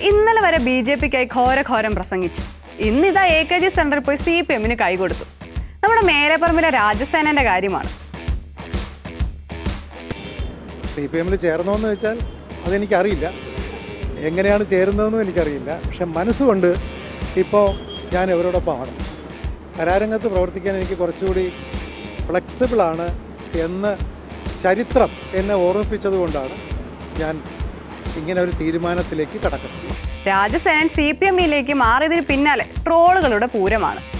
ഇന്നലെ വരെ B J പിക്കായി ഘോരഘോരം പ്രസംഗിച്ചു ഇന്നിതാ എ കെ ജി സെന്ററിൽ പോയി സി പി എമ്മിന് കൈകൊടുത്തു നമ്മുടെ മേലെപ്പറമ്പിലെ രാജസേനന്റെ കാര്യമാണ് സി പി എമ്മിൽ ചേർന്നോന്ന് വെച്ചാൽ അതെനിക്കറിയില്ല എങ്ങനെയാണ് ചേരുന്നതെന്നും എനിക്കറിയില്ല പക്ഷെ മനസ്സുകൊണ്ട് ഇപ്പോൾ ഞാൻ ഇവരോടൊപ്പമാണ് കലാരംഗത്ത് പ്രവർത്തിക്കാൻ എനിക്ക് കുറച്ചുകൂടി ഫ്ലെക്സിബിളാണ് എന്ന് ചരിത്രം എന്നെ ഓർമ്മിപ്പിച്ചതുകൊണ്ടാണ് ഞാൻ ഇങ്ങനെ ഒരു തീരുമാനത്തിലേക്ക് കടക്കുന്നത് രാജസേനൻ സി പി എമ്മിലേക്ക് മാറിയതിന് പിന്നാലെ ട്രോളുകളുടെ പൂരമാണ്